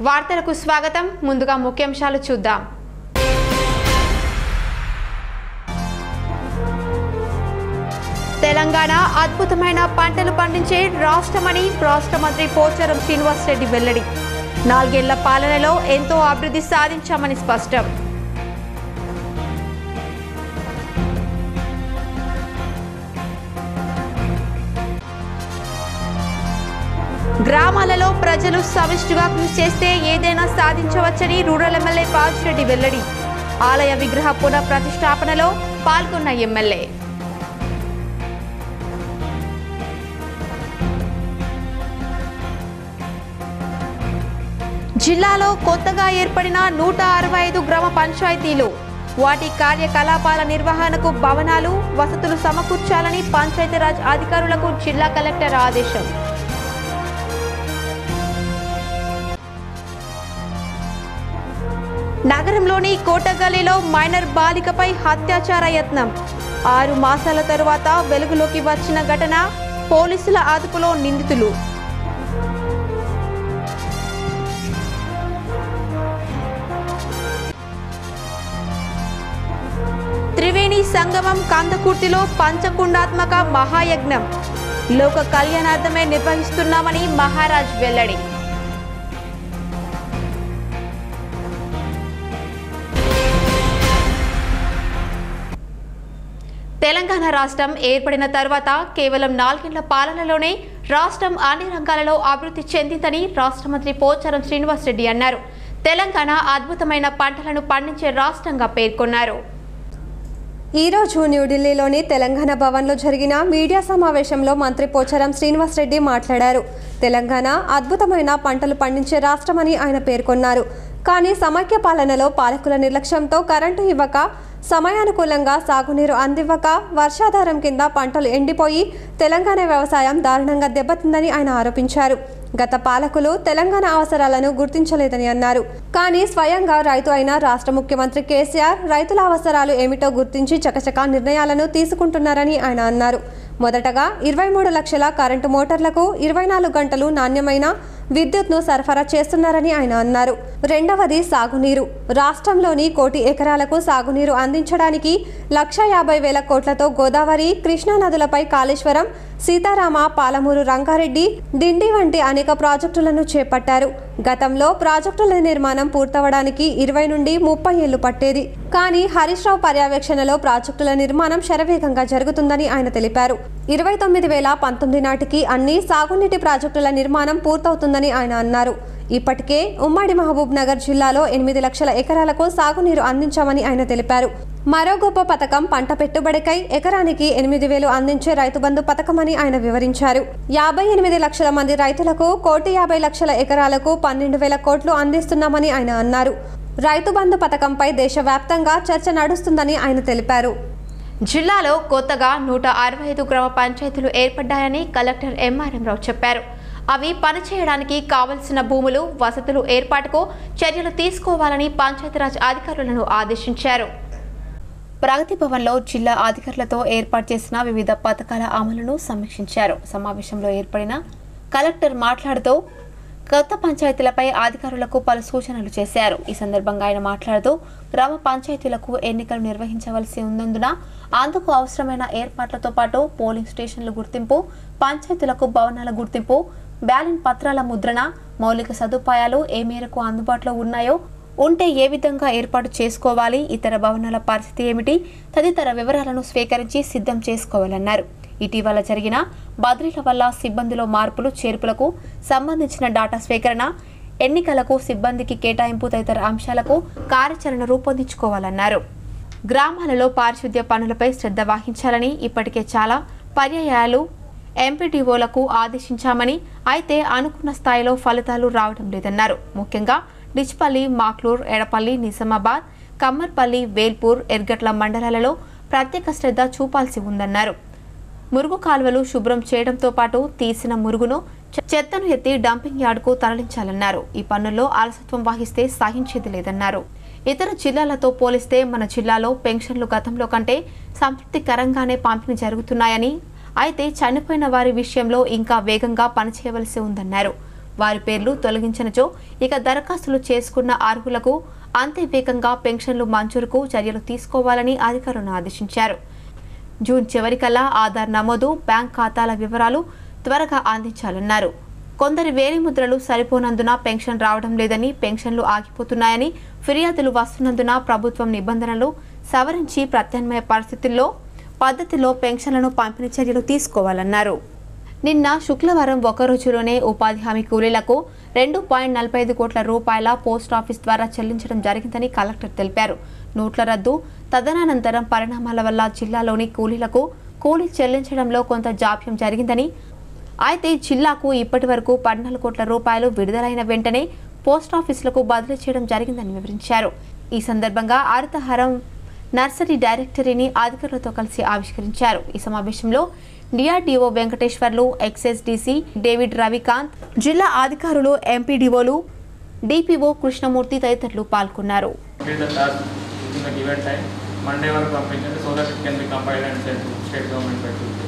వార్తలకు స్వాగతం ముందుగా ముఖ్యాంశాలు చూద్దాం తెలంగాణ అద్భుతమైన పంటలు పండించే రాష్ట్రమని రాష్ట్ర మంత్రి పోచారం శ్రీనివాస్ రెడ్డి వెల్లడి నాలుగేళ్ల పాలనలో ఎంతో అభివృద్ధి సాధించామని స్పష్టం గ్రామాలలో ప్రజలు సమిష్టిగా కృషి చేస్తే ఏదైనా సాధించవచ్చని రూరల్ ఎమ్మెల్యే పాజిరెడ్డి వెల్లడి ఆలయ విగ్రహ పునః ప్రతిష్టాపనలో పాల్గొన్న ఎమ్మెల్యే జిల్లాలో కొత్తగా ఏర్పడిన నూట అరవై ఐదు గ్రామ పంచాయతీలు వాటి కార్యకలాపాల నిర్వహణకు భవనాలు వసతులు సమకూర్చాలని పంచాయతీరాజ్ అధికారులకు జిల్లా కలెక్టర్ ఆదేశం నగరంలోని కోటగల్లీలో మైనర్ బాలికపై అత్యాచార యత్నం ఆరు మాసాల తరువాత వెలుగులోకి వచ్చిన ఘటన పోలీసుల అదుపులో నిందితులు త్రివేణి సంగమం కందకుర్తిలో పంచకుండాత్మక మహాయజ్ఞం లోక కళ్యాణార్థమే నిర్వహిస్తున్నామని మహారాజ్ వెల్లడి తెలంగాణ రాష్ట్రం ఏర్పడిన తర్వాత కేవలం నాలుగేళ్ల పాలనలోనే రాష్ట్రం అన్ని రంగాలలో అభివృద్ధి చెందిందని రాష్ట్ర మంత్రి పోచారం శ్రీనివాస్ రెడ్డి అన్నారు తెలంగాణ అద్భుతమైన పంటలను పండించే రాష్ట్రంగా పేర్కొన్నారు ఈ రోజు న్యూఢిల్లీలోని తెలంగాణ భవన్లో జరిగిన మీడియా సమావేశంలో మంత్రి పోచారం శ్రీనివాస్ రెడ్డి మాట్లాడారు తెలంగాణ అద్భుతమైన పంటలు పండించే రాష్ట్రమని ఆయన పేర్కొన్నారు కానీ సమైక్య పాలనలో పాలకుల నిర్లక్ష్యంతో కరెంటు ఇవ్వక సమయానుకూలంగా సాగునీరు అందివ్వక వర్షాధారం కింద పంటలు ఎండిపోయి తెలంగాణ వ్యవసాయం దారుణంగా దెబ్బతిందని ఆయన ఆరోపించారు గత పాలకులు తెలంగాణ అవసరాలను గుర్తించలేదని అన్నారు కానీ స్వయంగా రైతు అయిన రాష్ట్ర ముఖ్యమంత్రి కేసీఆర్ రైతుల అవసరాలు ఏమిటో గుర్తించి చకచకా నిర్ణయాలను తీసుకుంటున్నారని ఆయన అన్నారు మొదటగా ఇరవై మూడు లక్షల కరెంటు మోటార్లకు ఇరవై నాలుగు గంటలు నాణ్యమైన విద్యుత్ను సరఫరా చేస్తున్నారని ఆయన అన్నారు రెండవది సాగునీరు రాష్ట్రంలోని కోటి ఎకరాలకు సాగునీరు అందించడానికి లక్ష యాభై వేల కోట్లతో గోదావరి కృష్ణా నదులపై కాళేశ్వరం సీతారామ పాలమూరు రంగారెడ్డి డిండి వంటి అనేక ప్రాజెక్టులను చేపట్టారు గతంలో ప్రాజెక్టుల నిర్మాణం పూర్తవడానికి ఇరవై నుండి ముప్పై ఏళ్లు పట్టేది కానీ హరీష్ రావు పర్యవేక్షణలో ప్రాజెక్టుల నిర్మాణం శరవేగంగా జరుగుతుందని ఆయన తెలిపారు ఇరవై తొమ్మిది వేల పంతొమ్మిది నాటికి అన్ని సాగునీటి ప్రాజెక్టుల నిర్మాణం పూర్తవుతుందని ఆయన అన్నారు ఇప్పటికే ఉమ్మడి మహబూబ్ నగర్ జిల్లాలో ఎనిమిది లక్షల ఎకరాలకు సాగునీరు అందించామని ఆయన తెలిపారు మరో గొప్ప పథకం పంట పెట్టుబడికై ఎకరానికి ఎనిమిది వేలు అందించే రైతు బంధు పథకమని ఆయన వివరించారు యాభై ఎనిమిది లక్షల మంది రైతులకు కోటి యాభై లక్షల ఎకరాలకు పన్నెండు వేల కోట్లు అందిస్తున్నామని ఆయన అన్నారు రైతు బంధు పథకంపై దేశవ్యాప్తంగా చర్చ నడుస్తుందని ఆయన తెలిపారు జిల్లాలో కొత్తగా నూట అరవై ఐదు గ్రామ పంచాయతీలు ఏర్పడ్డాయని కలెక్టర్ ఎంఆర్ఎం రావు చెప్పారు అవి పనిచేయడానికి కావలసిన భూములు వసతులు ఏర్పాటుకు చర్యలు తీసుకోవాలని పంచాయతీరాజ్ అధికారులను ఆదేశించారు ప్రగతి భవన్లో జిల్లా అధికారులతో ఏర్పాటు చేసిన వివిధ పథకాల అమలును సమీక్షించారు సమావేశంలో ఏర్పడిన కలెక్టర్ మాట్లాడుతూ కొత్త పంచాయతీలపై అధికారులకు పలు సూచనలు చేశారు ఈ సందర్భంగా ఆయన మాట్లాడుతూ గ్రామ పంచాయతీలకు ఎన్నికలు నిర్వహించవలసి ఉన్నందున అందుకు అవసరమైన ఏర్పాట్లతో పాటు పోలింగ్ స్టేషన్ల గుర్తింపు పంచాయతీలకు భవనాల గుర్తింపు బ్యాలెట్ పత్రాల ముద్రణ మౌలిక సదుపాయాలు ఏ మేరకు అందుబాటులో ఉన్నాయో ఉంటే ఏ విధంగా ఏర్పాటు చేసుకోవాలి ఇతర భవనాల పరిస్థితి ఏమిటి తదితర వివరాలను స్వీకరించి సిద్ధం చేసుకోవాలన్నారు ఇటీవల జరిగిన బదిలీల వల్ల సిబ్బందిలో మార్పులు చేర్పులకు సంబంధించిన డాటా స్వీకరణ ఎన్నికలకు సిబ్బందికి కేటాయింపు తదితర అంశాలకు కార్యాచరణ రూపొందించుకోవాలన్నారు గ్రామాలలో పారిశుద్ధ్య పనులపై శ్రద్ధ వహించాలని ఇప్పటికే చాలా పర్యాయాలు ఎంపీడీఓలకు ఆదేశించామని అయితే అనుకున్న స్థాయిలో ఫలితాలు రావడం లేదన్నారు ముఖ్యంగా డిచ్పల్లి మాక్లూర్ ఎడపల్లి నిజామాబాద్ కమ్మర్పల్లి వేల్పూర్ ఎర్గట్ల మండలాలలో ప్రత్యేక శ్రద్ధ చూపాల్సి ఉందన్నారు మురుగు కాలువలు శుభ్రం చేయడంతో పాటు తీసిన మురుగును చె- చెత్తను ఎత్తి డంపింగ్ యార్డుకు తరలించాలన్నారు ఈ పనుల్లో అలసత్వం వహిస్తే సహించేది లేదన్నారు ఇతర జిల్లాలతో పోలిస్తే మన జిల్లాలో పెన్షన్లు గతంలో కంటే సంతృప్తికరంగానే పంపిణీ జరుగుతున్నాయని అయితే చనిపోయిన వారి విషయంలో ఇంకా వేగంగా పనిచేయవలసి ఉందన్నారు వారి పేర్లు తొలగించినచో ఇక దరఖాస్తులు చేసుకున్న అర్హులకు అంతే వేగంగా పెన్షన్లు మంజూరుకు చర్యలు తీసుకోవాలని అధికారులను ఆదేశించారు జూన్ చివరికల్లా ఆధార్ నమోదు బ్యాంక్ ఖాతాల వివరాలు త్వరగా అందించాలన్నారు కొందరి వేలిముద్రలు సరిపోనందున పెన్షన్ రావడం లేదని పెన్షన్లు ఆగిపోతున్నాయని ఫిర్యాదులు వస్తున్నందున ప్రభుత్వం నిబంధనలు సవరించి ప్రత్యామ్నాయ పరిస్థితుల్లో పద్ధతిలో పెన్షన్లను పంపిణీ చర్యలు తీసుకోవాలన్నారు నిన్న శుక్రవారం ఒక రోజులోనే ఉపాధి హామీ కూలీలకు రెండు పాయింట్ నలభై ఐదు కోట్ల రూపాయల పోస్ట్ ఆఫీస్ ద్వారా చెల్లించడం జరిగిందని కలెక్టర్ తెలిపారు నోట్ల రద్దు తదనంతరం పరిణామాల వల్ల జిల్లాలోని కూలీలకు కూలీ చెల్లించడంలో కొంత జాప్యం జరిగిందని అయితే జిల్లాకు ఇప్పటి వరకు పద్నాలుగు కోట్ల రూపాయలు విడుదలైన వెంటనే పోస్ట్ ఆఫీసులకు బదిలీ చేయడం జరిగిందని వివరించారు ఈ సందర్భంగా ఆరుతహారం నర్సరీ డైరెక్టరీని అధికారులతో కలిసి ఆవిష్కరించారు ఈ సమావేశంలో DRDO Venkateswarlu excise DC David Ravikanth జిల్లా అధికారులు ఎంపీడీఓలు డిపిఓ కృష్ణమూర్తి తదితరులు పాల్గొన్నారు complete the task within the given time. Monday వరకు పంపించండి so that it can be compiled and send state government by Tuesday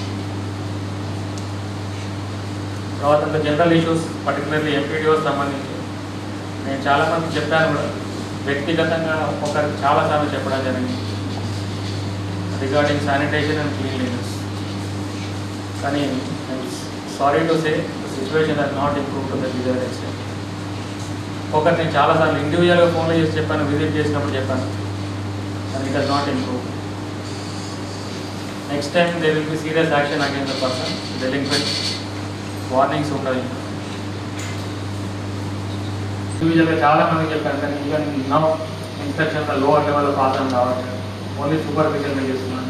తర్వాత జనరల్ ఇష్యూస్ పర్టికులర్లీ ఎంపీడీఓస్ సంబంధించి నేను చాలా మంది చెప్పాను కూడా వ్యక్తిగతంగా ఒక్కొక్కరికి చాలా సార్లు చెప్పడం జరిగింది రిగార్డింగ్ శానిటేషన్ అండ్ క్లీన్లీనెస్ కానీ sorry to say situation has not improve to the desire extent ఒకటి నేను చాలాసార్లు ఇండివిజువల్గా ఫోన్లో చేసి చెప్పాను విజిట్ చేసినప్పుడు చెప్పాను and it has not improve next time they will be serious action again the person delinquent warnings ఉండదు ఇండివిజువల్గా చాలా మంది చెప్పాను కానీ ఈవెన్ నో ఇన్స్ట్రక్షన్ లోవర్ లెవెల్లో పాస్ అని రావట్లేదు ఓన్లీ సూపర్ఫిషియల్గా చేస్తున్నాను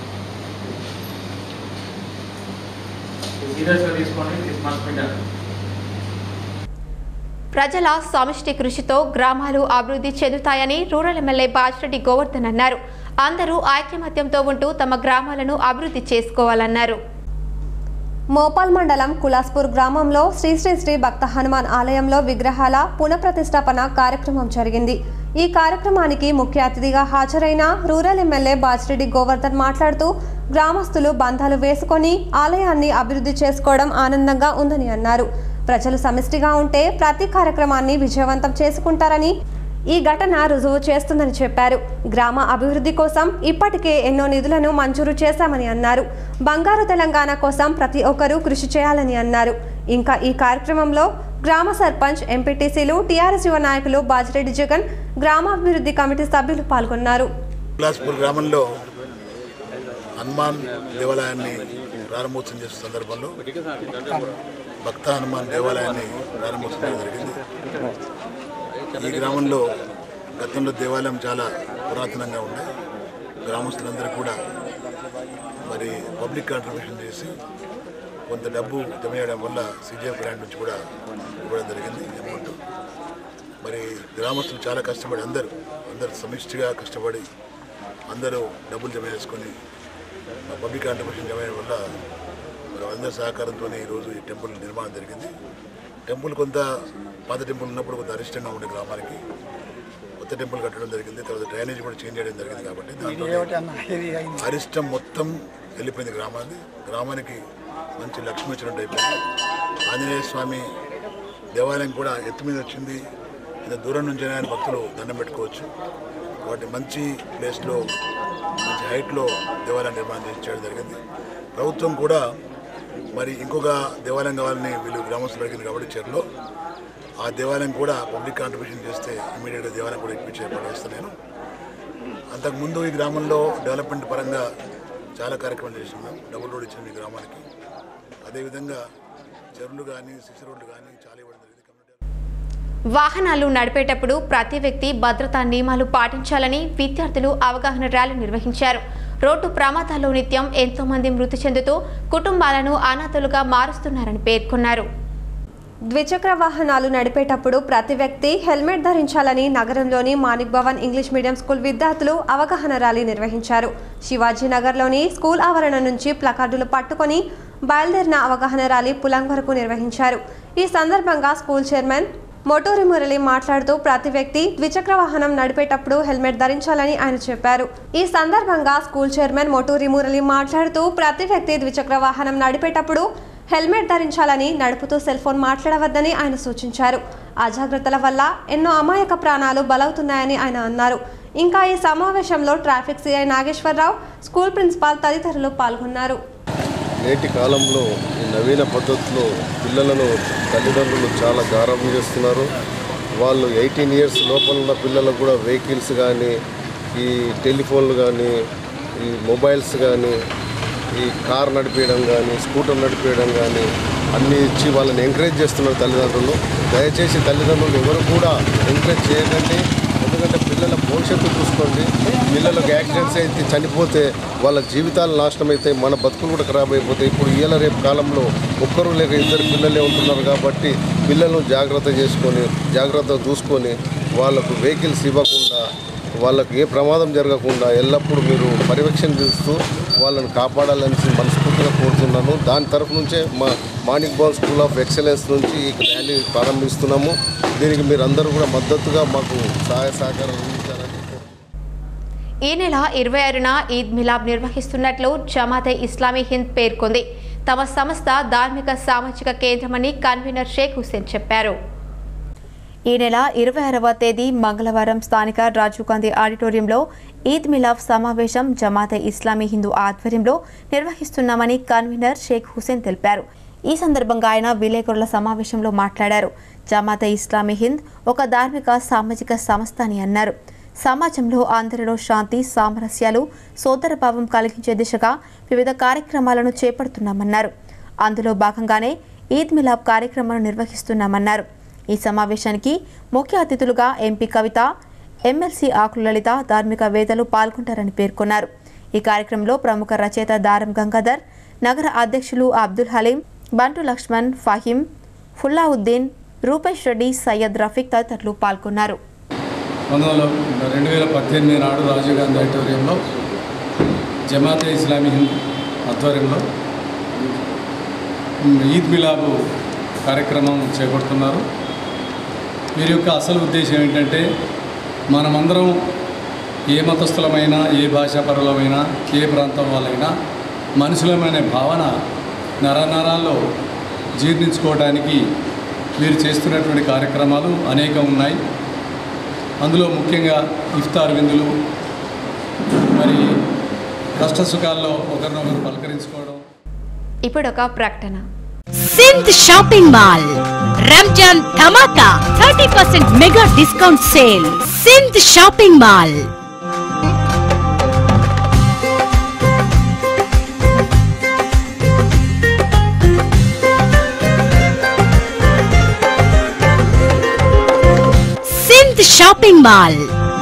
సీరియస్గా తీసుకోండి దిస్ మస్ట్ బి డన్ ప్రజల సమిష్టి కృషితో గ్రామాలు అభివృద్ధి చెందుతాయని రూరల్ ఎమ్మెల్యే బాజిరెడ్డి గోవర్ధన్ అన్నారు అందరూ ఐక్యమత్యంతో ఉంటూ తమ గ్రామాలను అభివృద్ధి చేసుకోవాలన్నారు మోపాల్ మండలం కులాస్పూర్ గ్రామంలో శ్రీ శ్రీ శ్రీ భక్త హనుమాన్ ఆలయంలో విగ్రహాల పునఃప్రతిష్టాపన కార్యక్రమం జరిగింది ఈ కార్యక్రమానికి ముఖ్య అతిథిగా హాజరైన రూరల్ ఎమ్మెల్యే బాజిరెడ్డి గోవర్ధన్ మాట్లాడుతూ గ్రామస్తులు బంధాలు వేసుకొని ఆలయాన్ని అభివృద్ధి చేసుకోవడం ఆనందంగా ఉందని అన్నారు ప్రజలు సమిష్టిగా ఉంటే ప్రతి కార్యక్రమాన్ని విజయవంతం చేసుకుంటారని ఈ ఘటన రుజువు చేస్తుందని చెప్పారు గ్రామ అభివృద్ధి కోసం ఇప్పటికే ఎన్నో నిధులను మంజూరు చేశామని అన్నారు బంగారు తెలంగాణ కోసం ప్రతి ఒక్కరూ కృషి చేయాలని అన్నారు ఇంకా ఈ కార్యక్రమంలో గ్రామ సర్పంచ్ ఎంపీటీసీలు టీఆర్ఎస్ యువ నాయకులు బాజిరెడ్డి జగన్ గ్రామాభివృద్ధి కమిటీ సభ్యులు పాల్గొన్నారు బిలాస్పూర్ గ్రామంలో హనుమాన్ దేవాలయాన్ని ప్రారంభోత్సవం చేసే సందర్భంలో భక్త హనుమాన్ దేవాలయాన్ని ప్రారంభోత్సవం చేయడం జరిగింది ఈ గ్రామంలో గతంలో దేవాలయం చాలా పురాతనంగా ఉండే గ్రామస్తులందరూ కూడా మరి పబ్లిక్ కాంట్రిబ్యూషన్ చేసి కొంత డబ్బు జమ చేయడం వల్ల సీజీఎఫ్ గ్రాంట్ నుంచి కూడా ఇవ్వడం జరిగింది అమౌంట్ మరి గ్రామస్తులు చాలా కష్టపడి అందరూ అందరు సమిష్టిగా కష్టపడి అందరూ డబ్బులు జమ చేసుకొని ఆ పబ్లిక్ కాంట్రిబ్యూషన్ జమ చేయడం వల్ల మరి అందరి సహకారంతో ఈరోజు ఈ టెంపుల్ నిర్మాణం జరిగింది టెంపుల్ కొంత పాత టెంపుల్ ఉన్నప్పుడు కొంత అరిష్టంగా ఉండే గ్రామానికి కొత్త టెంపుల్ కట్టడం జరిగింది తర్వాత డ్రైనేజ్ కూడా చేంజ్ చేయడం జరిగింది కాబట్టి దాంట్లో అరిష్టం మొత్తం వెళ్ళిపోయింది గ్రామానికి గ్రామానికి మంచి లక్ష్మి వచ్చినట్టు అయిపోయింది ఆంజనేయ స్వామి దేవాలయం కూడా ఎత్తు మీద వచ్చింది ఇంత దూరం నుంచి ఆయన భక్తులు దండం పెట్టుకోవచ్చు కాబట్టి మంచి ప్లేస్లో మంచి హైట్లో దేవాలయం నిర్మాణం చేసి చేయడం జరిగింది ప్రభుత్వం కూడా మరి ఇంకొక దేవాలయం కావాలని వీళ్ళు గ్రామస్తులు అడిగింది కాబట్టి చెరులో ఆ దేవాలయం కూడా పబ్లిక్ కాంట్రిబ్యూషన్ చేస్తే ఇమీడియట్గా దేవాలయం కూడా ఇప్పించే ఏర్పాటు చేస్తాను నేను అంతకుముందు ఈ గ్రామంలో డెవలప్మెంట్ పరంగా చాలా కార్యక్రమాలు చేస్తున్నాం డబుల్ రోడ్ ఇచ్చిన ఈ గ్రామానికి అదేవిధంగా చెరువులు కానీ సిసి రోడ్లు కానీ చాలా ఇవ్వడం జరిగింది కమ్యూనిటీ వాహనాలు నడిపేటప్పుడు ప్రతి వ్యక్తి భద్రతా నియమాలు పాటించాలని విద్యార్థులు అవగాహన ర్యాలీ నిర్వహించారు రోడ్డు ప్రమాదాల్లో నిత్యం ఎంతో మంది మృతి చెందుతూ కుటుంబాలను అనాథలుగా మారుస్తున్నారని పేర్కొన్నారు ద్విచక్ర వాహనాలు నడిపేటప్పుడు ప్రతి వ్యక్తి హెల్మెట్ ధరించాలని నగరంలోని Manik Bhavan English medium school విద్యార్థులు అవగాహన ర్యాలీ నిర్వహించారు శివాజీనగర్లోని స్కూల్ ఆవరణ నుంచి ప్లకార్డులు పట్టుకొని బయలుదేరిన అవగాహన ర్యాలీ పులంగ్ వరకు నిర్వహించారు ఈ సందర్భంగా స్కూల్ చైర్మన్ మోటూరి మురళి మాట్లాడుతూ ప్రతి వ్యక్తి ద్విచక్ర వాహనం నడిపేటప్పుడు హెల్మెట్ ధరించాలని ఆయన చెప్పారు ఈ సందర్భంగా స్కూల్ చైర్మన్ మోటూరి మురళి మాట్లాడుతూ ప్రతి వ్యక్తి ద్విచక్ర వాహనం నడిపేటప్పుడు హెల్మెట్ ధరించాలని నడుపుతూ సెల్ ఫోన్ మాట్లాడవద్దని ఆయన సూచించారు అజాగ్రత్తల వల్ల ఎన్నో అమాయక ప్రాణాలు బలవుతున్నాయని ఆయన అన్నారు ఇంకా ఈ సమావేశంలో traffic CI Nageswararao school principal తదితరులు పాల్గొన్నారు నేటి కాలంలో ఈ నవీన పద్ధతిలో పిల్లలను తల్లిదండ్రులు చాలా గారం చేస్తున్నారు వాళ్ళు ఎయిటీన్ ఇయర్స్ లోపల ఉన్న పిల్లలకు కూడా వెహికల్స్ కానీ ఈ టెలిఫోన్లు కానీ ఈ మొబైల్స్ కానీ ఈ కార్ నడిపేయడం కానీ స్కూటర్ నడిపేయడం కానీ అన్నీ ఇచ్చి వాళ్ళని ఎంకరేజ్ చేస్తున్నారు తల్లిదండ్రులు దయచేసి తల్లిదండ్రులు ఎవరు కూడా ఎంకరేజ్ చేయకండి ఎందుకంటే పిల్లల భవిష్యత్తు చూసుకోండి పిల్లలకు యాక్సిడెంట్స్ అయితే చనిపోతే వాళ్ళ జీవితాలు నాశనం అవుతాయి మన బతుకులు కూడా ఖరాబ్ అయిపోతాయి ఇప్పుడు ఇయ్యాల రేపు కాలంలో ఒక్కరు లేక ఇద్దరు పిల్లలే ఉంటున్నారు కాబట్టి పిల్లలను జాగ్రత్త చేసుకొని జాగ్రత్త చూసుకొని వాళ్ళకు వెహికల్స్ ఇవ్వకుండా వాళ్ళకు ఏ ప్రమాదం జరగకుండా ఎల్లప్పుడూ మీరు పర్యవేక్షణ చేస్తూ వాళ్ళని కాపాడాలని మనస్ఫూర్తిగా కోరుతున్నాను దాని తరఫు నుంచే మా Manik Bhavan school of excellence నుంచి ఈ ర్యాలీ ప్రారంభిస్తున్నాము దీనికి మీరు అందరూ కూడా మద్దతుగా మాకు సహాయ సహకారం అందించాలని ఈ నెల ఇరవై ఆరున ఈద్ మిలాబ్ నిర్వహిస్తున్నట్లు జమాతే ఇస్లామీ హింద్ పేర్కొంది తమ సంస్థ ధార్మిక సామాజిక కేంద్రమని కన్వీనర్ షేక్ హుస్సేన్ చెప్పారు ఈ నెల ఇరవై ఆరవ తేదీ మంగళవారం స్థానిక రాజీవ్ గాంధీ ఆడిటోరియంలో ఈద్ మిలాఫ్ సమావేశం జమాతే ఇస్లామీ హిందూ ఆధ్వర్యంలో నిర్వహిస్తున్నామని కన్వీనర్ షేక్ హుసేన్ తెలిపారు ఈ సందర్భంగా ఆయన విలేకరుల సమావేశంలో మాట్లాడారు జమాతే ఇస్లామీ హింద్ ఒక ధార్మిక సామాజిక సంస్థ అని అన్నారు సమాజంలో అందరిలో శాంతి సామరస్యాలు సోదరభావం కలిగించే దిశగా వివిధ కార్యక్రమాలను చేపడుతున్నామన్నారు అందులో భాగంగానే ఈద్ మిలాబ్ కార్యక్రమాలను నిర్వహిస్తున్నామన్నారు ఈ సమావేశానికి ముఖ్య అతిథులుగా ఎంపీ కవిత ఎమ్మెల్సీ ఆకుల లలిత ధార్మిక వేదలు పాల్గొంటారని పేర్కొన్నారు ఈ కార్యక్రమంలో ప్రముఖ రచయిత దారం గంగాధర్ నగర అధ్యక్షులు అబ్దుల్ హలీం బంటు లక్ష్మణ్ ఫహీం ఫుల్లావుద్దీన్ రూపేష్ రెడ్డి సయ్యద్ రఫీక్ తదితరులు పాల్గొన్నారు పంతొమ్మిది వందల రెండు వేల పద్దెనిమిది నాడు రాజీవ్ గాంధీ ఆడిటోరియంలో జమాతే ఇస్లామీ హింద్ ఆధ్వర్యంలో ఈద్ మిలాబు కార్యక్రమం చేపడుతున్నారు వీరి యొక్క అసలు ఉద్దేశం ఏంటంటే మనమందరం ఏ మతస్థులమైనా ఏ భాషాపరులమైనా ఏ ప్రాంతం వాళ్ళైనా మనుషులమైన భావన నరనరాల్లో జీర్ణించుకోవడానికి వీరు చేస్తున్నటువంటి కార్యక్రమాలు అనేకం ఉన్నాయి అందులో ముఖ్యంగా ఇఫ్తార్ విందులు మరి కష్ట సుఖాల్లో ఒకరినొకరు పలకరించుకోవడం ఇప్పుడు ఒక ప్రకటన సింధ్ షాపింగ్ మాల్ రంజాన్ ధమాకా thirty percent mega discount sale Sindh shopping mall Sindh shopping mall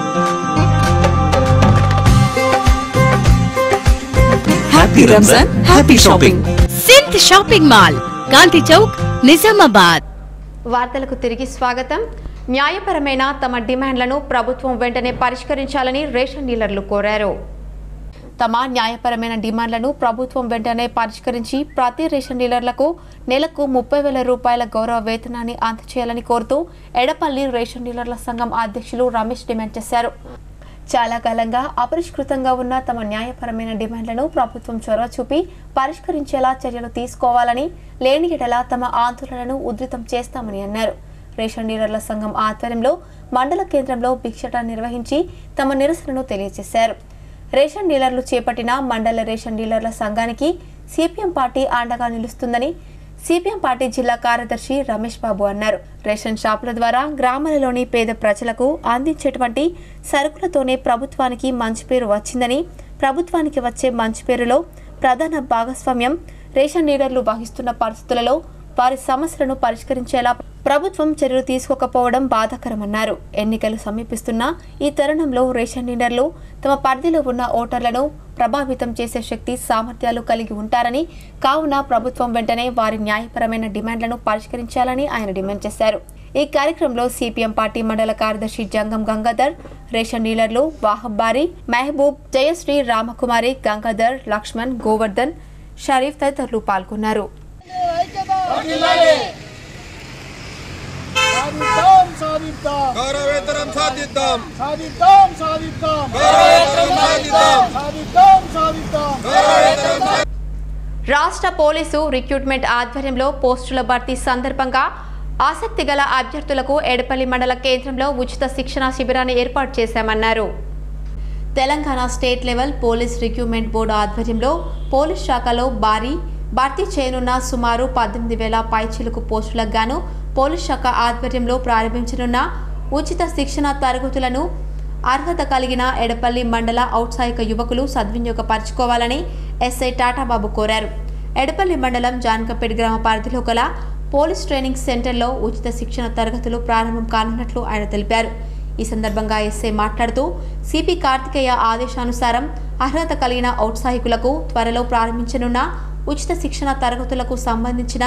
happy Ramzan happy shopping Sindh shopping mall Gandhi Chowk Nizamabad వార్తలకు తిరిగి స్వాగతం న్యాయపరమైన తమ డిమాండ్లను ప్రభుత్వం వెంటనే పరిష్కరించాలని రేషన్ డీలర్లు కోరారు తమ న్యాయపరమైన డిమాండ్లను ప్రభుత్వం వెంటనే పరిష్కరించి ప్రతి రేషన్ డీలర్లకు నెలకు ముప్పై వేల రూపాయల గౌరవ వేతనాన్ని అందచేయాలని కోరుతూ ఎడపల్లి రేషన్ డీలర్ల సంఘం అధ్యక్షులు రమేష్ డిమాండ్ చేశారు చాలా కాలంగా అపరిష్కృతంగా ఉన్న తమ న్యాయపరమైన డిమాండ్లను ప్రభుత్వం చొరవ చూపి పరిష్కరించేలా చర్యలు తీసుకోవాలని లేని ఎడల తమ ఆందోళనను ఉధృతం చేస్తామని అన్నారు రేషన్ డీలర్ల సంఘం ఆధ్వర్యంలో మండల కేంద్రంలో భిక్షట నిర్వహించి తమ నిరసనను తెలియజేశారు రేషన్ డీలర్లు చేపట్టిన మండల రేషన్ డీలర్ల సంఘానికి సిపిఎం పార్టీ అండగా నిలుస్తుందని సిపిఎం పార్టీ జిల్లా కార్యదర్శి రమేష్ బాబు అన్నారు రేషన్ షాపుల ద్వారా గ్రామాలలోని పేద ప్రజలకు అందించేటువంటి సరుకులతోనే ప్రభుత్వానికి మంచి పేరు వచ్చిందని ప్రభుత్వానికి వచ్చే మంచి పేరులో ప్రధాన భాగస్వామ్యం రేషన్ డీలర్లు వహిస్తున్న పరిస్థితులలో వారి సమస్యలను పరిష్కరించేలా ప్రభుత్వం చర్యలు తీసుకోకపోవడం బాధాకరమన్నారు ఎన్నికలు సమీపిస్తున్న ఈ తరుణంలో రేషన్ డీలర్లు తమ పరిధిలో ఉన్న ఓటర్లను ప్రభావితం చేసే శక్తి సామర్థ్యాలు కలిగి ఉంటారని కావున ప్రభుత్వం వెంటనే వారి న్యాయపరమైన డిమాండ్లను పరిష్కరించాలని ఆయన డిమాండ్ చేశారు ఈ కార్యక్రమంలో సిపిఎం పార్టీ మండల కార్యదర్శి జంగం గంగాధర్ రేషన్ డీలర్లు వాహబ్బారి మహబూబ్ జయశ్రీ రామకుమారి గంగాధర్ లక్ష్మణ్ గోవర్ధన్ షరీఫ్ తదితరులు పాల్గొన్నారు గౌరవేతరం సాధిద్దాం సాధిద్దాం సాధిద్దాం గౌరవేతరం సాధిద్దాం సాధిద్దాం సాధిద్దాం రాష్ట్ర పోలీసు రిక్రూట్మెంట్ ఆధ్వర్యంలో పోస్టుల భర్తీ సందర్భంగా ఆసక్తి గల అభ్యర్థులకు ఎడపల్లి మండల కేంద్రంలో ఉచిత శిక్షణా శిబిరాన్ని ఏర్పాటు చేశామన్నారు Telangana state level police recruitment board ఆధ్వర్యంలో పోలీస్ శాఖలో భారీ భర్తీ చేయనున్న సుమారు పద్దెనిమిది వేల పైచిలుకు పోస్టులకు గాను పోలీస్ శాఖ ఆధ్వర్యంలో ప్రారంభించనున్న ఉచిత శిక్షణ తరగతులను అర్హత కలిగిన ఎడపల్లి మండల ఔత్సాహిక యువకులు సద్వినియోగపరచుకోవాలని ఎస్ఐ టాటాబాబు కోరారు ఎడపల్లి మండలం జాన్కంపేట్ గ్రామ పరిధిలో గల పోలీస్ ట్రైనింగ్ సెంటర్లో ఉచిత శిక్షణ తరగతులు ప్రారంభం కానున్నట్లు ఆయన తెలిపారు ఈ సందర్భంగా ఎస్ఐ మాట్లాడుతూ సిపి కార్తికేయ ఆదేశానుసారం అర్హత కలిగిన ఔత్సాహికులకు త్వరలో ప్రారంభించనున్న ఉచిత శిక్షణ తరగతులకు సంబంధించిన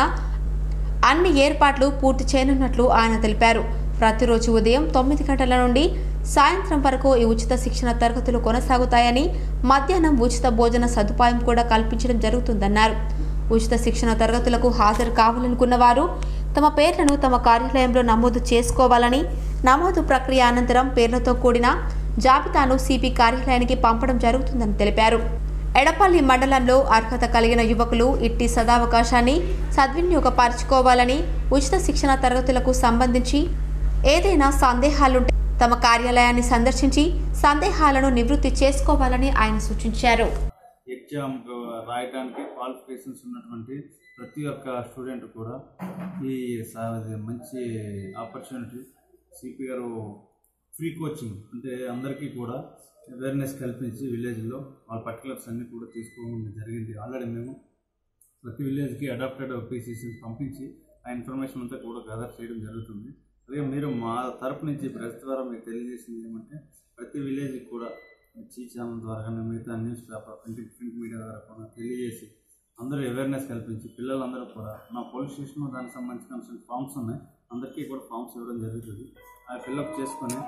అన్ని ఏర్పాట్లు పూర్తి చేయనున్నట్లు ఆయన తెలిపారు ప్రతిరోజు ఉదయం తొమ్మిది గంటల నుండి సాయంత్రం వరకు ఈ ఉచిత శిక్షణ తరగతులు కొనసాగుతాయని మధ్యాహ్నం ఉచిత భోజన సదుపాయం కూడా కల్పించడం జరుగుతుందన్నారు ఉచిత శిక్షణ తరగతులకు హాజరు కావాలనుకున్న వారు తమ పేర్లను తమ కార్యాలయంలో నమోదు చేసుకోవాలని నమోదు ప్రక్రియ అనంతరం పేర్లతో కూడిన జాబితాను సిపి కార్యాలయానికి పంపడం జరుగుతుందని తెలిపారు ఎడపల్లి మండలంలో అర్హత కలిగిన యువకులు ఇట్టి సదావకాశాన్ని సద్వినియోగపరచుకోవాలని ఉచిత శిక్షణ తరగతులకు సంబంధించి ఏదైనా సందేహాలుంటే తమ కార్యాలయాన్ని సందర్శించి సందేహాలను నివృత్తి చేసుకోవాలని ఆయన సూచించారు ఎగ్జామ్ రాయడానికి క్వాలిఫికేషన్స్ ఉన్నటువంటి ప్రతి ఒక్క స్టూడెంట్ కూడా ఈ స- ఇది మంచి ఆపర్చునిటీ సిపి గారు ఫ్రీ కోచింగ్ అంటే అందరికీ కూడా అవేర్నెస్ కల్పించి విలేజ్లో వాళ్ళ పర్టికులర్స్ అన్నీ కూడా తీసుకోవడం జరిగింది ఆల్రెడీ మేము ప్రతి విలేజ్కి అడాప్టెడ్ పీసీసీని పంపించి ఆ ఇన్ఫర్మేషన్ అంతా కూడా గదర్ చేయడం జరుగుతుంది అలాగే మీరు మా తరపు నుంచి ప్రెస్ ద్వారా మీకు తెలియజేసింది ఏమంటే ప్రతి విలేజ్కి కూడా చీ ఛానల్ ద్వారా కానీ మిగతా news paper print print media ద్వారా కూడా తెలియజేసి అందరూ అవేర్నెస్ కల్పించి పిల్లలందరూ కూడా నా పోలీస్ స్టేషన్ దానికి సంబంధించిన ఫామ్స్ ఉన్నాయి అందరికీ కూడా ఫామ్స్ ఇవ్వడం జరుగుతుంది అవి ఫిల్అప్ చేసుకొని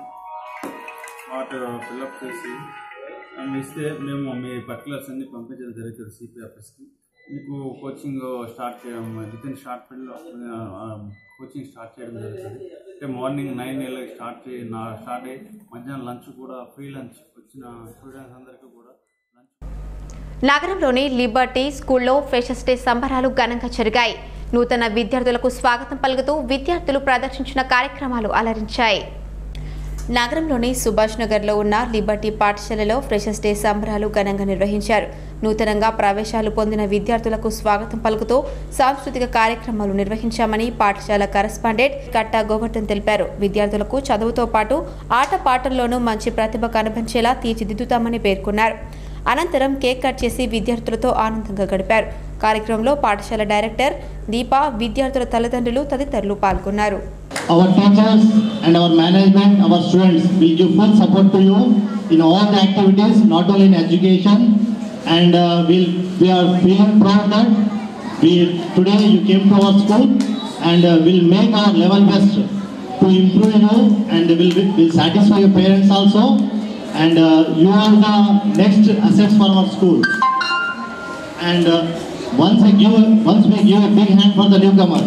వాటి ఫిల్అప్ చేసి మేము ఇస్తే మేము మీ పర్టికులర్స్ అన్ని పంపించడం జరుగుతుంది సిపి ఆఫీస్కి మీకు కోచింగ్ స్టార్ట్ చేయడం విత్ ఇన్ షార్ట్ పీరియడ్లో కోచింగ్ స్టార్ట్ చేయడం జరుగుతుంది అంటే మార్నింగ్ నైన్ ఏళ్ళకి స్టార్ట్ చేయి నా స్టార్ట్ అయ్యి మధ్యాహ్నం లంచ్ కూడా ఫ్రీ లంచ్ వచ్చిన స్టూడెంట్స్ అందరికీ కూడా నగరంలోని లిబర్టీ స్కూల్లో ఫ్రెషర్స్ డే సంబరాలు ఘనంగా జరిగాయి నూతన విద్యార్థులకు స్వాగతం పలుకుతూ విద్యార్థులు ప్రదర్శించిన కార్యక్రమాలు అలరించాయి నగరంలోని సుభాష్ నగర్లో ఉన్న లిబర్టీ పాఠశాలలో ఫ్రెషర్స్ డే సంబరాలు ఘనంగా నిర్వహించారు నూతనంగా ప్రవేశాలు పొందిన విద్యార్థులకు స్వాగతం పలుకుతూ సాంస్కృతిక కార్యక్రమాలు నిర్వహించామని పాఠశాల కరస్పాండెంట్ కట్టా గోవర్ధన్ తెలిపారు విద్యార్థులకు చదువుతో పాటు ఆట పాటల్లోనూ మంచి ప్రతిభ కనిపించేలా తీర్చిదిద్దుతామని పేర్కొన్నారు అనంతరం కేక్ కట్ చేసి విద్యార్థులతో ఆనందంగా గడిపారు కార్యక్రమంలో పాఠశాల డైరెక్టర్ దీప విద్యార్థుల తల్లిదండ్రులు తదితరులు పాల్గొన్నారు our teachers and our management, our students will give full support to you in all the activities, not only in education. And uh, we'll, we are feeling proud that we today you came to our school and uh, we'll make our level best to improve you and will will satisfy your parents also. And uh, you are the next assets for our school. And uh, once I give, once we give a big hand for the newcomers.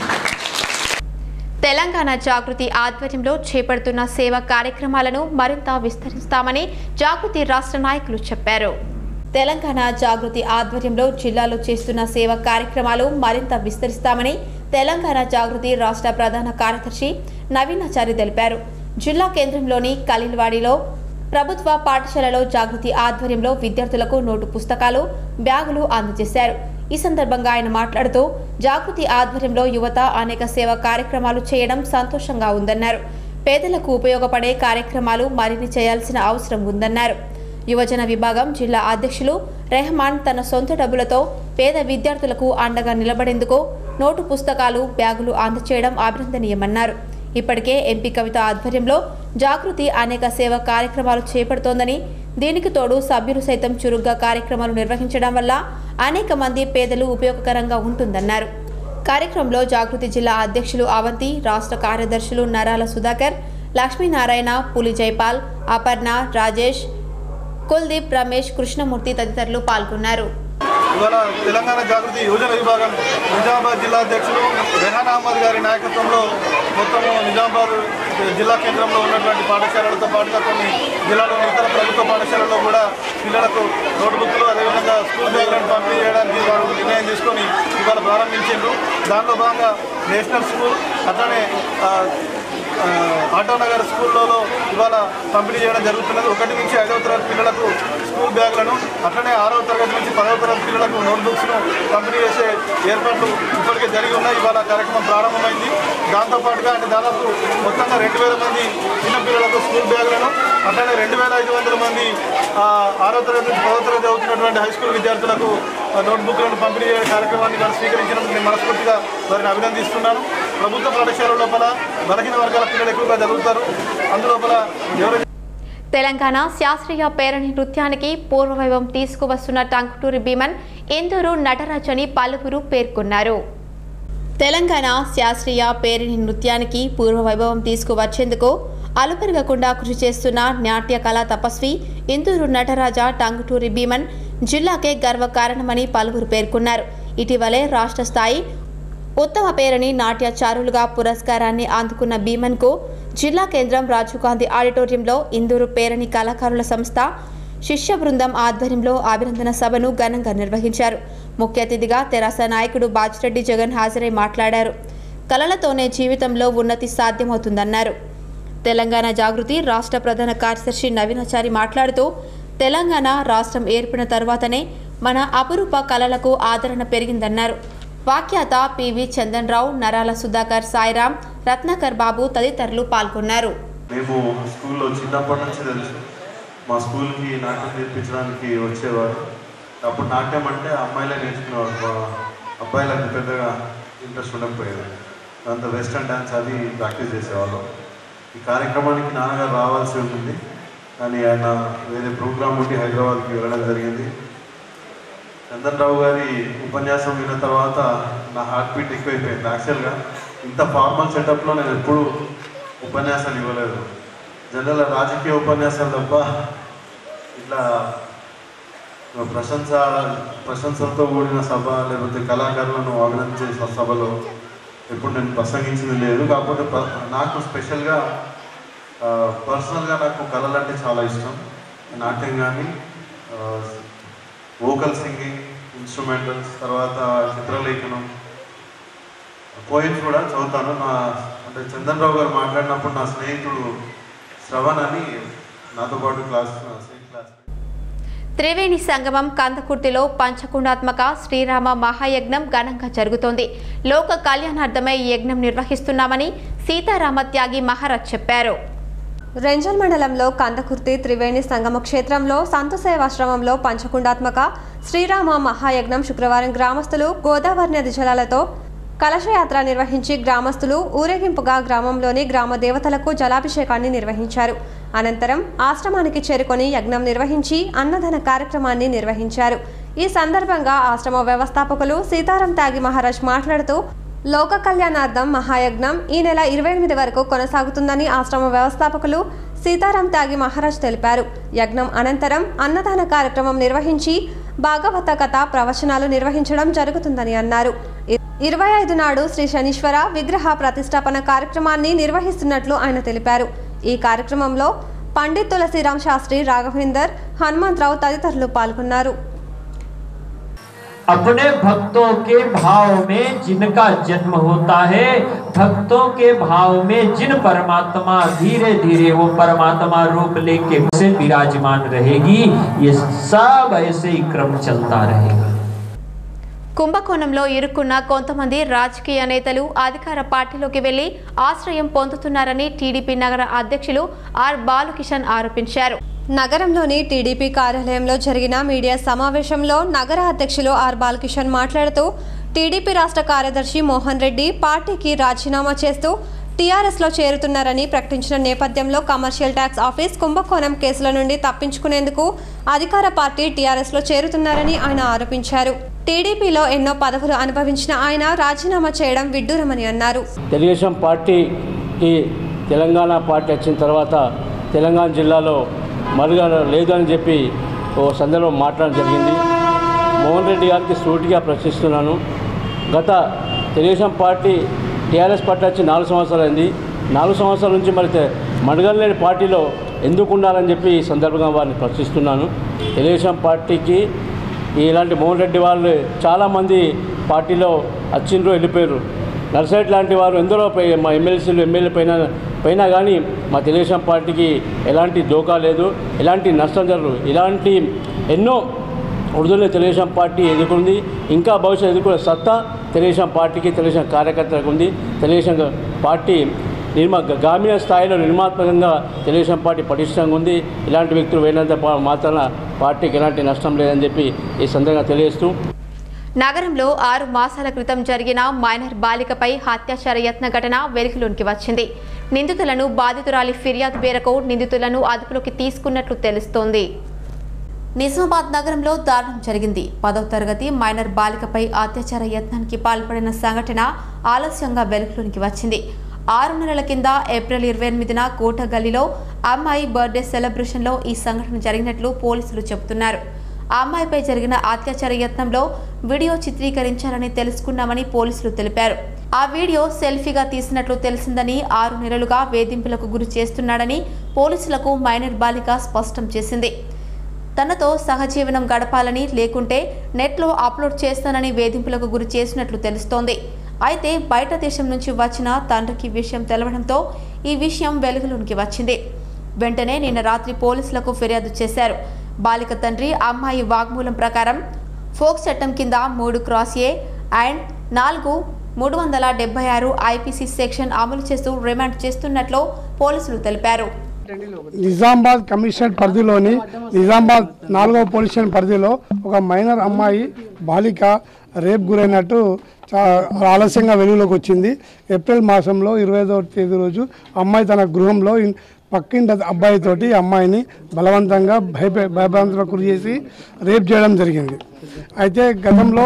Telangana జాగృతి ఆధ్వర్యంలో చేపడుతున్న సేవా కార్యక్రమాలను మరింత విస్తరిస్తామని జాగృతి రాష్ట్ర నాయకులు చెప్పారు తెలంగాణ జాగృతి ఆధ్వర్యంలో జిల్లాలో చేస్తున్న సేవా కార్యక్రమాలు మరింత విస్తరిస్తామని తెలంగాణ జాగృతి రాష్ట్ర ప్రధాన కార్యదర్శి నవీనాచారి తెలిపారు జిల్లా కేంద్రంలోని కలిల్వాడిలో ప్రభుత్వ పాఠశాలలో జాగృతి ఆధ్వర్యంలో విద్యార్థులకు నోటు పుస్తకాలు బ్యాగులు అందజేశారు ఈ సందర్భంగా ఆయన మాట్లాడుతూ జాగృతి ఆధ్వర్యంలో యువత అనేక సేవా కార్యక్రమాలు చేయడం సంతోషంగా ఉందన్నారు పేదలకు ఉపయోగపడే కార్యక్రమాలు మరిన్ని చేయాల్సిన అవసరం ఉందన్నారు యువజన విభాగం జిల్లా అధ్యక్షులు రెహమాన్ తన సొంత డబ్బులతో పేద విద్యార్థులకు అండగా నిలబడేందుకు నోటు పుస్తకాలు బ్యాగులు అందచేయడం అభినందనీయమన్నారు ఇప్పటికే ఎంపీ కవిత ఆధ్వర్యంలో జాగృతి అనేక సేవా కార్యక్రమాలు చేపడుతోందని దీనికి తోడు సభ్యులు సైతం చురుగ్గా కార్యక్రమాలు నిర్వహించడం వల్ల అనేక మంది పేదలు ఉపయోగకరంగా ఉంటుందన్నారు కార్యక్రమంలో జాగృతి జిల్లా అధ్యక్షులు అవంతి రాష్ట్ర కార్యదర్శులు నరాల సుధాకర్ లక్ష్మీనారాయణ పులి జైపాల్ అపర్ణ రాజేష్ కుల్దీప్ రమేష్ కృష్ణమూర్తి తదితరులు పాల్గొన్నారు ఇవాళ తెలంగాణ జాగృతి యువజన విభాగం నిజామాబాద్ జిల్లా అధ్యక్షులు రెహాన్ అహ్మద్ గారి నాయకత్వంలో మొత్తము నిజామాబాద్ జిల్లా కేంద్రంలో ఉన్నటువంటి పాఠశాలలతో పాటుగా కొన్ని జిల్లాలోని ఇతర ప్రభుత్వ పాఠశాలల్లో కూడా పిల్లలకు నోట్బుక్లు అదేవిధంగా స్కూల్ బ్యాగ్లను పంపిణీ చేయడానికి వారు నిర్ణయం తీసుకొని ఇవాళ ప్రారంభించారు దానిలో భాగంగా నేషనల్ స్కూల్ అట్లనే ఆ, ఆ, ఆటోనగర్ స్కూళ్ళలో ఇవాళ పంపిణీ చేయడం జరుగుతున్నది ఒకటి నుంచి ఐదవ తరగతి పిల్లలకు స్కూల్ బ్యాగులను అట్లనే ఆరవ తరగతి నుంచి పదవ తరగతి పిల్లలకు నోట్బుక్స్ను పంపిణీ చేసే ఏర్పాట్లు ఇప్పటికే జరిగి ఉన్నాయి ఇవాళ కార్యక్రమం ప్రారంభమైంది దాంతోపాటుగా అంటే దాదాపు మొత్తంగా రెండు వేల మంది చిన్నపిల్లలకు స్కూల్ బ్యాగులను అట్లనే రెండు వేల ఐదు వందల మంది ఆ, ఆరో తరగతి నుంచి పదవ తరగతి చదువుతున్నటువంటి హై స్కూల్ విద్యార్థులకు ఆ, నోట్బుక్లను పంపిణీ చేసే కార్యక్రమాన్ని వారు స్వీకరించినందుకు నేను మనస్ఫూర్తిగా వారిని అభినందిస్తున్నాను ప్రభుత్వ పాఠశాల లోపల బలహీన వర్గాల పిల్లలు ఎక్కువగా చదువుతారు అందులోపల ఎవరైతే తెలంగాణ శాస్త్రీయ పేరణి నృత్యానికి పూర్వవైభవం తీసుకువస్తున్న టంకుటూరి భీమన్ ఎందరూ నటరాజ్ అని పలువురు పేర్కొన్నారు తెలంగాణ శాస్త్రీయ పేరిణి నృత్యానికి పూర్వ వైభవం తీసుకువచ్చేందుకు అలుపెరగకుండా కృషి చేస్తున్న నాట్య కళా తపస్వి ఇందూరు నటరాజ టంగుటూరి భీమన్ జిల్లాకే గర్వకారణమని పలువురు పేర్కొన్నారు ఇటీవలే రాష్ట్ర స్థాయి ఉత్తమ పేరని నాట్యచారులుగా పురస్కారాన్ని అందుకున్న భీమన్కు జిల్లా కేంద్రం రాజీవ్ గాంధీ ఆడిటోరియంలో ఇందూరు పేరణి కళాకారుల సంస్థ శిష్య బృందం ఆధ్వర్యంలో అభినందన సభను ఘనంగా నిర్వహించారు ముఖ్య అతిథిగా తెరాస నాయకుడు బాజిరెడ్డి జగన్ హాజరై మాట్లాడారు కళలతోనే జీవితంలో ఉన్నతి సాధ్యమవుతుందన్నారు తెలంగాణ జాగృతి రాష్ట్ర ప్రధాన కార్యదర్శి నవీనాచారి మాట్లాడుతూ తెలంగాణ రాష్ట్రం ఏర్పడిన తర్వాతనే మన అపురూప కళలకు ఆదరణ పెరిగిందన్నారు వాఖ్యాత పివి చందన్ రావు నరాల సుధాకర్ సాయిరాం రత్నాకర్ బాబు తదితరులు పాల్గొన్నారు మేము స్కూల్లో చిన్నప్పటి నుంచి తెలుసు మా స్కూల్కి నాట్యం నేర్పించడానికి వచ్చేవారు అప్పుడు నాట్యం అంటే అమ్మాయిలే నేర్చుకునేవారు మా అబ్బాయిలకు పెద్దగా ఇంట్రెస్ట్ ఉండకపోయేది దాంతో వెస్టర్న్ డ్యాన్స్ అది ప్రాక్టీస్ చేసేవాళ్ళం ఈ కార్యక్రమానికి నాన్నగారు రావాల్సి ఉంటుంది కానీ ఆయన వేరే ప్రోగ్రామ్ ఉండి హైదరాబాద్కి వెళ్ళడం జరిగింది చందన్ రావు గారి ఉపన్యాసం విన్న తర్వాత నా హార్ట్ బీట్ ఎక్కువైపోయింది యాక్చువల్గా ఇంత ఫార్మల్ సెటప్లో నేను ఎప్పుడూ ఉపన్యాసాలు ఇవ్వలేదు జనరల్ రాజకీయ ఉపన్యాసాలు తప్ప ఇట్లా ప్రశంస ప్రశంసలతో కూడిన సభ లేకపోతే కళాకారులను అభినందించే స- సభలో ఎప్పుడు నేను ప్రసంగించింది లేదు కాకపోతే ప్ర- నాకు స్పెషల్గా పర్సనల్గా నాకు కళలు అంటే చాలా ఇష్టం నాట్యం కానీ వోకల్ సింగింగ్ ఇన్స్ట్రుమెంటల్స్ తర్వాత చిత్రలేఖనం పోయిమ్స్ కూడా చదువుతాను నా అంటే చందన్ రావు గారు మాట్లాడినప్పుడు నా స్నేహితుడు శ్రవణ్ అని నాతో పాటు క్లాస్ సేమ్ క్లాస్ త్రివేణి సంగమం కందకుర్తిలో పంచకుండాత్మక శ్రీరామ మహాయజ్ఞం ఘనంగా జరుగుతోంది లోక కళ్యాణార్థమై ఈ యజ్ఞం నిర్వహిస్తున్నామని సీతారామ త్యాగి మహారాజ్ చెప్పారు రెంజల్ మండలంలో కందకుర్తి త్రివేణి సంగమ క్షేత్రంలో సంత సేవాశ్రమంలో పంచకుండాత్మక శ్రీరామ మహాయజ్ఞం శుక్రవారం గ్రామస్తులు గోదావరి నది జలాలతో కలశయాత్ర నిర్వహించి గ్రామస్తులు ఊరేగింపుగా గ్రామంలోని గ్రామ దేవతలకు జలాభిషేకాన్ని నిర్వహించారు అనంతరం ఆశ్రమానికి చేరుకొని యజ్ఞం నిర్వహించి అన్నదాన కార్యక్రమాన్ని నిర్వహించారు ఈ సందర్భంగా ఆశ్రమ వ్యవస్థాపకులు సీతారాం త్యాగి మహారాజ్ మాట్లాడుతూ లోక కళ్యాణార్థం మహాయజ్ఞం ఈ నెల ఇరవై ఎనిమిది వరకు కొనసాగుతుందని ఆశ్రమ వ్యవస్థాపకులు సీతారాం త్యాగి మహారాజ్ తెలిపారు యజ్ఞం అనంతరం అన్నదాన కార్యక్రమం నిర్వహించి భాగవత కథ ప్రవచనాలు నిర్వహించడం జరుగుతుందని అన్నారు ఇ- ఇరవై ఐదు నాడు శ్రీ శనీశ్వర విగ్రహ ప్రతిష్టాపన కార్యక్రమాన్ని నిర్వహిస్తున్నట్లు ఆయన తెలిపారు ఈ కార్యక్రమంలో పండిత్ తులసిరాం శాస్త్రి రాఘవేందర్ హనుమంతరావు తదితరులు పాల్గొన్నారు अपने भक्तों के भाव में जिनका जन्म होता है भक्तों के भाव में जिन परमात्मा धीरे धीरे वो परमात्मा रूप लेके से विराजमान रहेगी ये सब ऐसे ही क्रम चलता रहेगा కుంభకోణంలో ఇరుక్కున్న కొంతమంది రాజకీయ నేతలు అధికార పార్టీలోకి వెళ్లి ఆశ్రయం పొందుతున్నారని టీడీపీ నగర అధ్యక్షులు ఆర్ బాలకిషన్ ఆరోపించారు నగరంలోని టీడీపీ కార్యాలయంలో జరిగిన మీడియా సమావేశంలో నగర అధ్యక్షులు ఆర్ బాలకిషన్ మాట్లాడుతూ టీడీపీ రాష్ట్ర కార్యదర్శి మోహన్ రెడ్డి పార్టీకి రాజీనామా చేస్తూ టీఆర్ఎస్లో చేరుతున్నారని ప్రకటించిన నేపథ్యంలో కమర్షియల్ ట్యాక్స్ ఆఫీస్ కుంభకోణం కేసుల నుండి తప్పించుకునేందుకు అధికార పార్టీ టీఆర్ఎస్లో చేరుతున్నారని ఆయన ఆరోపించారు టీడీపీలో ఎన్నో పదవులు అనుభవించిన ఆయన రాజీనామా చేయడం విడ్డూరమని అన్నారు తెలుగుదేశం పార్టీకి తెలంగాణ పార్టీ వచ్చిన తర్వాత తెలంగాణ జిల్లాలో మరుగ లేదు అని చెప్పి ఓ సందర్భం మాట్లాడడం జరిగింది మోహన్ రెడ్డి గారికి సూటిగా ప్రశ్నిస్తున్నాను గత తెలుగుదేశం పార్టీ టీఆర్ఎస్ పార్టీ వచ్చి నాలుగు సంవత్సరాలైంది నాలుగు సంవత్సరాల నుంచి మరి తె- మడగలేని పార్టీలో ఎందుకు ఉండాలని చెప్పి ఈ సందర్భంగా వారిని ప్రశ్నిస్తున్నాను తెలుగుదేశం పార్టీకి ఇలాంటి మోహన్ రెడ్డి వాళ్ళు చాలామంది పార్టీలో వచ్చిండ్రు వెళ్ళిపోయారు నర్సరెడ్డి లాంటి వారు ఎందరో పై- మా ఎమ్మెల్సీలు ఎమ్మెల్యే పైన పైన కానీ మా తెలుగుదేశం పార్టీకి ఎలాంటి దోకా లేదు ఎలాంటి నష్టం జరగదు ఇలాంటి ఎన్నో ఉర్దూలో తెలుగుదేశం పార్టీ ఎదుర్కొంది ఇంకా భవిష్యత్తు ఎదుర్కొనే సత్తా తెలుగుదేశం పార్టీకి తెలుగుదేశం కార్యకర్తలకు ఉంది తెలుగుదేశం పార్టీ నిర్మా గ్రామీణ స్థాయిలో నిర్మాత్మకంగా తెలుగుదేశం పార్టీ పటిష్టంగా ఉంది ఇలాంటి వ్యక్తులు పోయినంత పా- మాత్రాన పార్టీకి ఎలాంటి నష్టం లేదని చెప్పి ఈ సందర్భంగా తెలియజేస్తూ నగరంలో ఆరు మాసాల క్రితం జరిగిన మైనర్ బాలికపై హత్యాచార యత్న ఘటన వెలుగులోనికి వచ్చింది నిందితులను బాధితురాలి ఫిర్యాదు మేరకు నిందితులను అదుపులోకి తీసుకున్నట్లు తెలుస్తోంది నిజామాబాద్ నగరంలో దారుణం జరిగింది పదవ తరగతి మైనర్ బాలికపై అత్యాచార యత్నానికి పాల్పడిన సంఘటన ఆలస్యంగా వెలుగులోనికి వచ్చింది ఆరు నెలల కింద ఏప్రిల్ ఇరవై ఎనిమిదిన కోట గల్లీలో అమ్మాయి బర్త్డే సెలబ్రేషన్లో ఈ సంఘటన జరిగినట్లు పోలీసులు చెబుతున్నారు ఆ అమ్మాయిపై జరిగిన అత్యాచార యత్నంలో వీడియో చిత్రీకరించాలని తెలుసుకున్నామని పోలీసులు తెలిపారు ఆ వీడియో సెల్ఫీగా తీసినట్లు తెలిసిందని ఆరు నెలలుగా వేధింపులకు గురి చేస్తున్నాడని పోలీసులకు మైనర్ బాలిక స్పష్టం చేసింది తనతో సహజీవనం గడపాలని లేకుంటే నెట్లో అప్లోడ్ చేస్తానని వేధింపులకు గురి చేసినట్లు తెలుస్తోంది అయితే బయట దేశం నుంచి వచ్చిన తండ్రికి విషయం తెలవడంతో ఈ విషయం వెలుగులోనికి వచ్చింది వెంటనే నిన్న రాత్రి పోలీసులకు ఫిర్యాదు చేశారు బాలిక తండ్రి అమ్మాయి వాగ్మూలం ప్రకారం ఫోక్ చట్టం కింద మూడు క్రాస్ ఏ అండ్ నాలుగు మూడు వందల డెబ్బై ఆరు ఐపీసీ సెక్షన్ అమలు చేస్తూ రిమాండ్ చేస్తున్నట్లు పోలీసులు తెలిపారు నిజామాబాద్ కమిషనర్ పరిధిలోని నిజామాబాద్ నాలుగవ పోలీస్ స్టేషన్ పరిధిలో ఒక మైనర్ అమ్మాయి బాలిక రేప్ గురైనట్టు చా ఆలస్యంగా వెలుగులోకి వచ్చింది ఏప్రిల్ మాసంలో ఇరవై ఐదవ తేదీ రోజు అమ్మాయి తన గృహంలో ఇన్- పక్కింటి అబ్బాయితోటి అమ్మాయిని బలవంతంగా భయప భయభ్రాంతులకు గురి చేసి రేప్ చేయడం జరిగింది అయితే గతంలో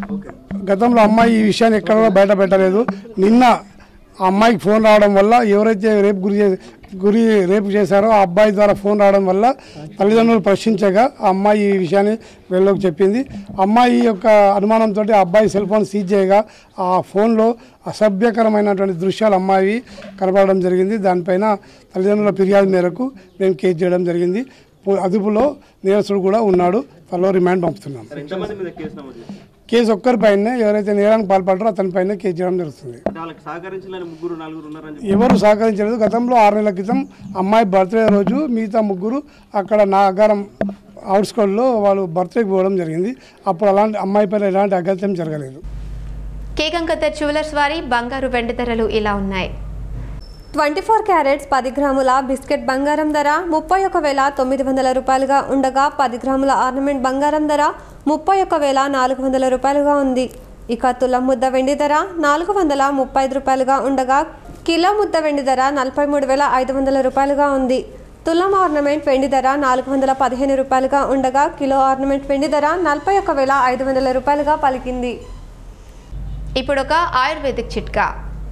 గతంలో అమ్మాయి ఈ విషయాన్ని ఎక్కడ కూడా బయట పెట్టలేదు నిన్న ఆ అమ్మాయికి ఫోన్ రావడం వల్ల ఎవరైతే రేపు గురి చే- గురి రేపు చేశారో ఆ అబ్బాయి ద్వారా ఫోన్ రావడం వల్ల తల్లిదండ్రులు ప్రశ్నించగా ఆ అమ్మాయి ఈ విషయాన్ని వీళ్ళకి చెప్పింది అమ్మాయి యొక్క అనుమానంతో ఆ అబ్బాయి సెల్ ఫోన్ సీజ్ చేయగా ఆ ఫోన్లో అసభ్యకరమైనటువంటి దృశ్యాలు అమ్మాయి కనపడడం జరిగింది దానిపైన తల్లిదండ్రుల ఫిర్యాదు మేరకు మేము కేసు చేయడం జరిగింది పో- అదుపులో నేరస్తుడు కూడా ఉన్నాడు త్వరలో రిమాండ్ పంపుతున్నాం ఎంతమంది మీద కేసు నమోదు చేశారు? కేసు ఒక్కరిపైనే ఎవరైతే నేరానికి పాల్పడరో అతనిపైన కేసు చేయడం జరుగుతుంది అంటే వాళ్ళకి సహకరించాలని ముగ్గురు నలుగురు ఉన్నారని చెప్పి ఎవరు సహకరించలేదు గతంలో ఆరు నెలల క్రితం అమ్మాయి బర్త్డే రోజు మిగతా ముగ్గురు అక్కడ నాగారం అవుట్స్కట్లో వాళ్ళు బర్త్డేకి పోవడం జరిగింది అప్పుడు అలాంటి అమ్మాయి పైన ఎలాంటి అగత్యం జరగలేదు కేకంకత జ్యువెలర్స్ వారి బంగారు వెండి ధరలు ఇలా ఉన్నాయి ట్వంటీ ఫోర్ క్యారెట్స్ పది గ్రాముల బిస్కెట్ బంగారం ధర ముప్పై ఒక వేల తొమ్మిది వందల రూపాయలుగా ఉండగా పది గ్రాముల ఆర్నమెంట్ బంగారం ధర ముప్పై ఒక వేల నాలుగు వందల రూపాయలుగా ఉంది ఇక తులం ముద్ద వెండి ధర నాలుగు వందల ముప్పై ఐదు రూపాయలుగా ఉండగా కిలో ముద్ద వెండి ధర నలభై మూడు వేల ఐదు వందల రూపాయలుగా ఉంది తులం ఆర్నమెంట్ వెండి ధర నాలుగు వందల పదిహేను రూపాయలుగా ఉండగా కిలో ఆర్నమెంట్ వెండి ధర నలభై ఒక వేల ఐదు వందల రూపాయలుగా పలికింది ఇప్పుడు ఒక ఆయుర్వేదిక్ చిట్కా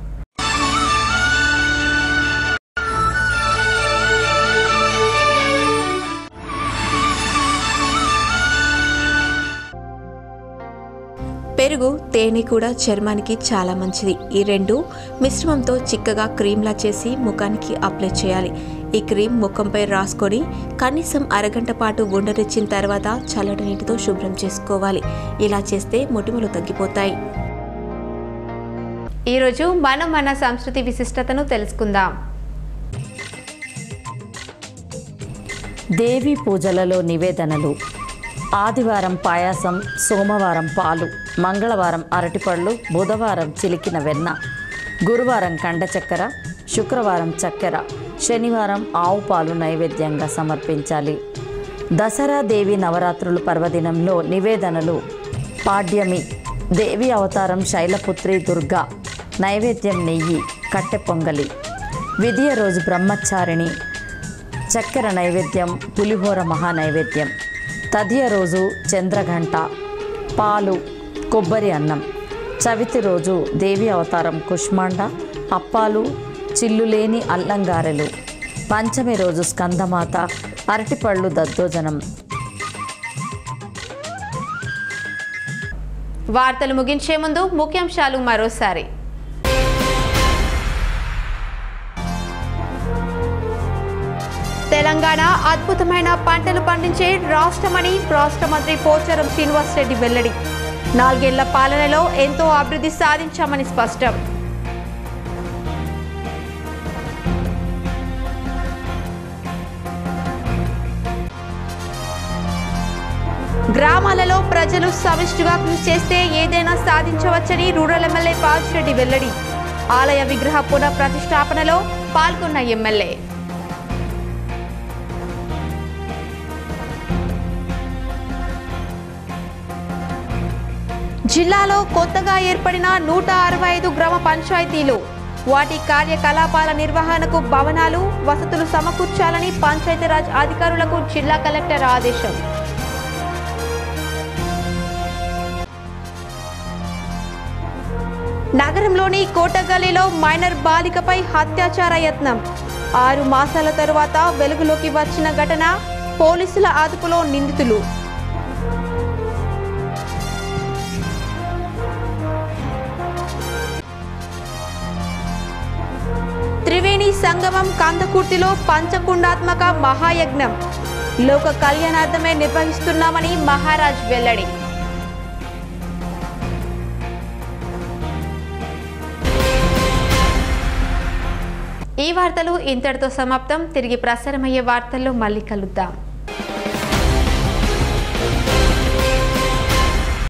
పెరుగు తేనె కూడా చర్మానికి చాలా మంచిది ఈ రెండు మిశ్రమంతో చిక్కగా క్రీమ్లా చేసి ముఖానికి అప్లై చేయాలి ఈ క్రీమ్ ముఖంపై రాసుకొని కనీసం అరగంట పాటు ఉండనిచ్చిన తర్వాత చల్లటి నీటితో శుభ్రం చేసుకోవాలి ఇలా చేస్తే మొటిమలు తగ్గిపోతాయి ఈరోజు మనం మన సంస్కృతి విశిష్టతను తెలుసుకుందాం దేవి పూజలలో నివేదనలు ఆదివారం పాయాసం సోమవారం పాలు మంగళవారం అరటిపళ్ళు బుధవారం చిలికిన వెన్న గురువారం కండ చక్కెర శుక్రవారం చక్కెర శనివారం ఆవు పాలు నైవేద్యంగా సమర్పించాలి దసరా దేవి నవరాత్రులు పర్వదినంలో నివేదనలు పాడ్యమి దేవి అవతారం శైలపుత్రి దుర్గా నైవేద్యం నెయ్యి కట్టె పొంగలి విధియ రోజు బ్రహ్మచారిణి చక్కెర నైవేద్యం పులిహోర మహా నైవేద్యం తదియ రోజు చంద్రఘంట పాలు కొబ్బరి అన్నం చవితి రోజు దేవి అవతారం కుష్మాండ అప్పాలు చిల్లులేని అల్లంగారెలు పంచమి రోజు స్కందమాత అరటిపళ్ళు దద్దోజనం వార్తలు ముగించే ముందు ముఖ్యాంశాలు మరోసారి తెలంగాణ అద్భుతమైన పంటలు పండించే రాష్ట్రమని రాష్ట్ర మంత్రి పోచారం శ్రీనివాస్ రెడ్డి వెల్లడి నాలుగేళ్ల పాలనలో ఎంతో అభివృద్ధి సాధించామని స్పష్టం గ్రామాలలో ప్రజలు సమిష్టిగా కృషి చేస్తే ఏదైనా సాధించవచ్చని రూరల్ ఎమ్మెల్యే పాజిరెడ్డి వెల్లడి ఆలయ విగ్రహ పునః ప్రతిష్టాపనలో పాల్గొన్న ఎమ్మెల్యే జిల్లాలో కొత్తగా ఏర్పడిన నూట అరవై ఐదు గ్రామ పంచాయతీలు వాటి కార్యకలాపాల నిర్వహణకు భవనాలు వసతులు సమకూర్చాలని పంచాయతీరాజ్ అధికారులకు జిల్లా కలెక్టర్ ఆదేశం నగరంలోని కోటగల్లీలో మైనర్ బాలికపై అత్యాచార యత్నం ఆరు మాసాల తరువాత వెలుగులోకి వచ్చిన ఘటన పోలీసుల అదుపులో నిందితులు త్రివేణి సంగమం కందకుర్తిలో పంచకుండాత్మక మహాయజ్ఞం లోక కళ్యాణార్థమే నిర్వహిస్తున్నామని మహారాజ్ వెల్లడి ఈ వార్తలు ఇంతటితో సమాప్తం తిరిగి ప్రసారమయ్యే వార్తల్లో మళ్ళీ కలుద్దాం